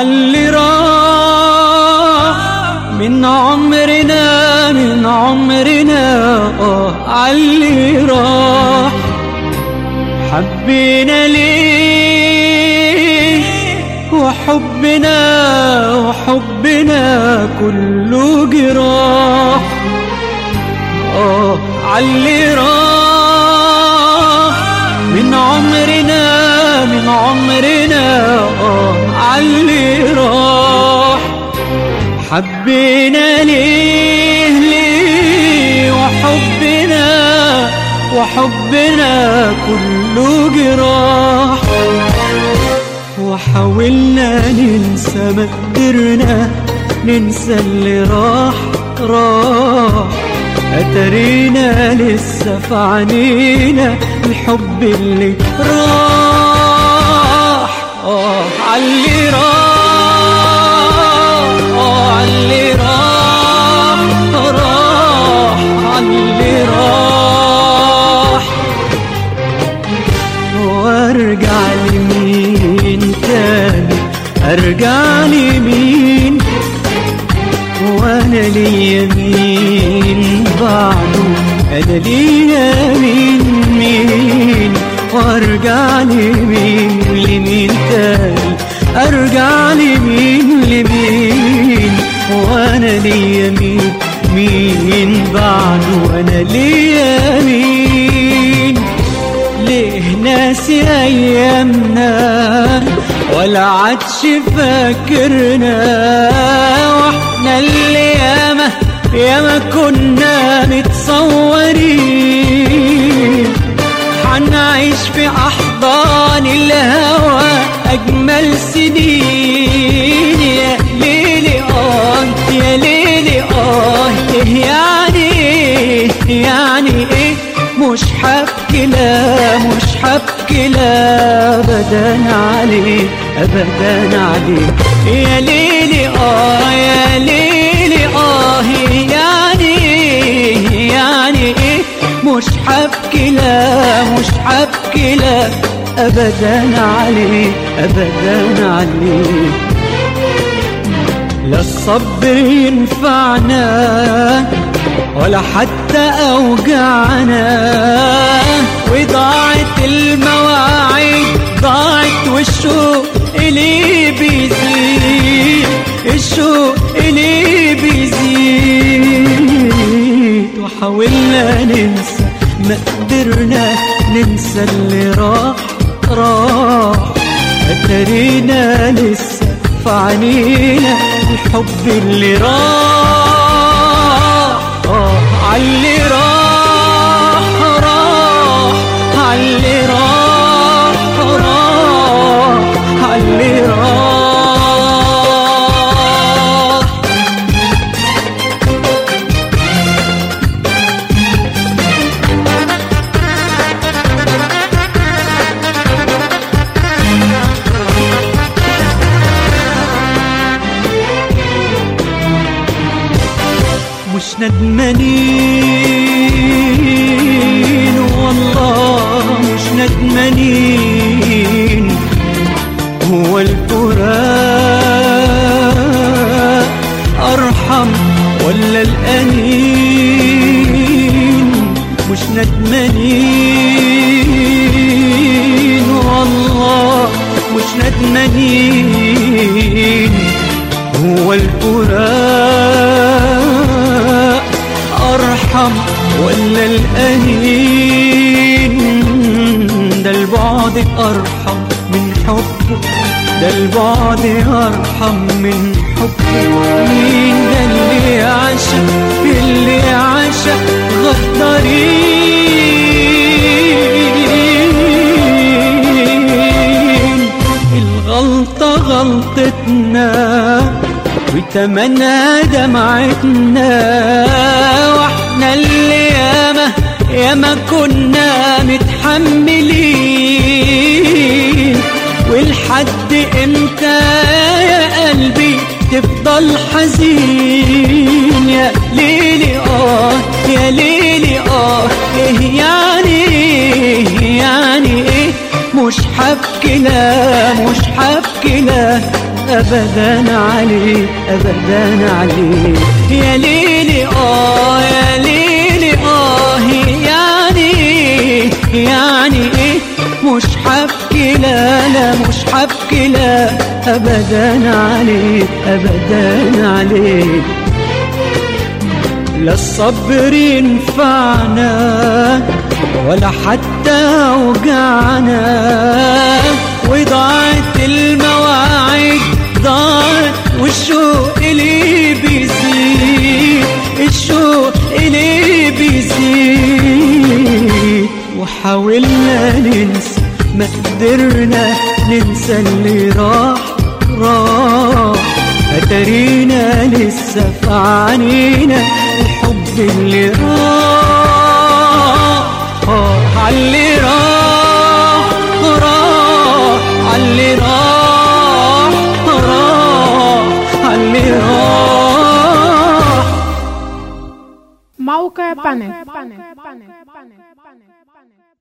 عاللي راح من عمرنا من عمرنا اه عاللي راح حبينا ليه وحبنا وحبنا كله جراح اه عاللي راح من عمرنا من عمرنا اه عاللي راح حبينا ليه ليه وحبنا وحبنا كله جراح وحاولنا ننسى ما قدرنا ننسى اللي راح راح أترينا لسه في عينينا الحب اللي راح آه عاللي راح آه عاللي راح راح عاللي راح وارجع لمين تاني ارجع لمين وانا ليا مين بعده انا ليا مين مين وارجع لمين لمين تاني ارجع لمين لمين وانا ليا مين مين بعده انا ليا مين ليه ناسي ايامنا ولا عادش فاكرنا واحنا اللي ياما ياما كنا متصورين حنعيش في احضان الهوى اجمل سنين يا ليلي اه يا ليلي اه إيه يعني إيه يعني ايه مش حبكي لا مش حبكي لا ابدا عليك ابدا عليك يا ليلي اه يا ليلي اه يعني إيه يعني ايه مش حبكي لا مش حبكي لا ابدا عليك ابدا عليك لا الصبر ينفعنا ولا حتى أوجعنا وضاعت المواعيد ضاعت والشوق اللي بيزيد الشوق اللي بيزيد وحاولنا ننسى ما قدرنا ننسى اللي راح راح اترينا لسه في عينينا الحب اللي راح آه عاللي راح راح عاللي راح راح عاللي راح مش ندمانين والله مش ندمانين هو الفراق أرحم ولا الأنين مش ندمانين والله مش ندمانين هو الفراق أرحم ولا الأنين ده البعد أرحم من حبه ده البعد أرحم من حبه مين ده اللي عاشق اللي عاشق غدارين الغلطة غلطتنا وتمنى دمعتنا واحنا اللي ياما ياما كنا متحملين والحد امتى يا قلبي تفضل حزين يا ليلي اه يا ليلي اه ايه يعني ايه يعني ايه مش حبكي لا مش حبكي لا ابدا عليك ابدا عليك يا ليلي اه يا ليلي اه يعني يعني ايه مش حبكي لا لا مش حبكي لا ابدا عليك ابدا عليك لا الصبر ينفعنا ولا حتى وجعنا وضاعت المواعيد ضاعت والشوق اللي بيزيد الشوق اللي بيزيد وحاولنا ننسى ما قدرنا ننسى اللي راح راح أترينا لسه في عينينا الحب اللي راح عاللي راح راح عاللي راح راح عاللي راح موقع بانك